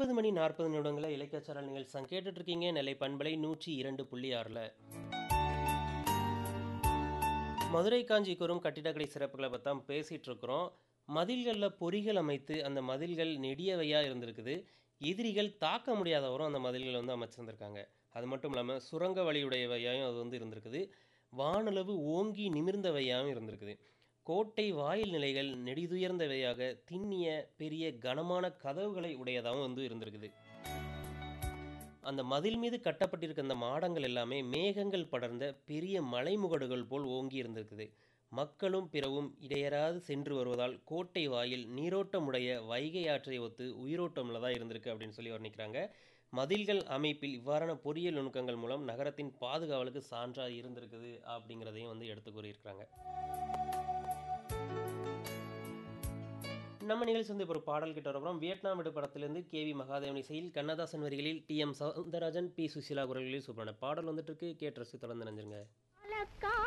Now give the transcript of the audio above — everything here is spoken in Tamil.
ஒன்பது மணி நாற்பது நிமிடங்கள இலக்கியச்சாரல் நிகழ்ச்சி கேட்டுட்டு இருக்கீங்க நெல்லை பண்பலை நூற்றி இரண்டு புள்ளி ஆறில் மதுரை காஞ்சிபுரம் கட்டிடக்கலை சிறப்புகளை பற்றி தான் பேசிகிட்டு இருக்கிறோம் மதில்களில் பொறிகள் அமைத்து அந்த மதில்கள் நெடியவையாக இருந்திருக்குது எதிரிகள் தாக்க முடியாதவரும் அந்த மதில்களை வந்து அமைச்சிருந்திருக்காங்க அது மட்டும் இல்லாமல் சுரங்க வழியுடையவையாகவும் அது வந்து இருந்திருக்குது வானளவு ஓங்கி நிமிர்ந்தவையாகவும் இருந்திருக்குது கோட்டை வாயில் நிலைகள் நெடிதுயர்ந்தவையாக திண்ணிய பெரிய கனமான கதவுகளை உடையதாகவும் வந்து இருந்திருக்குது அந்த மதில் மீது கட்டப்பட்டிருக்க அந்த மாடங்கள் எல்லாமே மேகங்கள் படர்ந்த பெரிய மலைமுகடுகள் போல் ஓங்கி இருந்திருக்குது மக்களும் பிறவும் இடையராது சென்று வருவதால் கோட்டை வாயில் நீரோட்டமுடைய வைகை ஆற்றை ஒத்து உயிரோட்டமுள்ளதாக இருந்திருக்கு அப்படின்னு சொல்லி வர்ணிக்கிறாங்க மதில்கள் அமைப்பில் இவ்வாறான பொறியியல் நுணுக்கங்கள் மூலம் நகரத்தின் பாதுகாவலுக்கு சான்றாக இருந்திருக்குது அப்படிங்கிறதையும் வந்து எடுத்து கூறியிருக்கிறாங்க நம்ம நிகழ்ச்சி வந்து இப்போ ஒரு பாடல் கிட்ட வரப்போம் வியட்நாம் விடு படத்திலிருந்து கே வி மகாதேவன் இசையில் கண்ணதாசன் வரிகளில் T M Soundararajan P Susheela குரல்களில் சூப்பரான பாடல் வந்துட்டு இருக்கு கேட்டு ரசி தொடர்ந்து நினைஞ்சிருங்க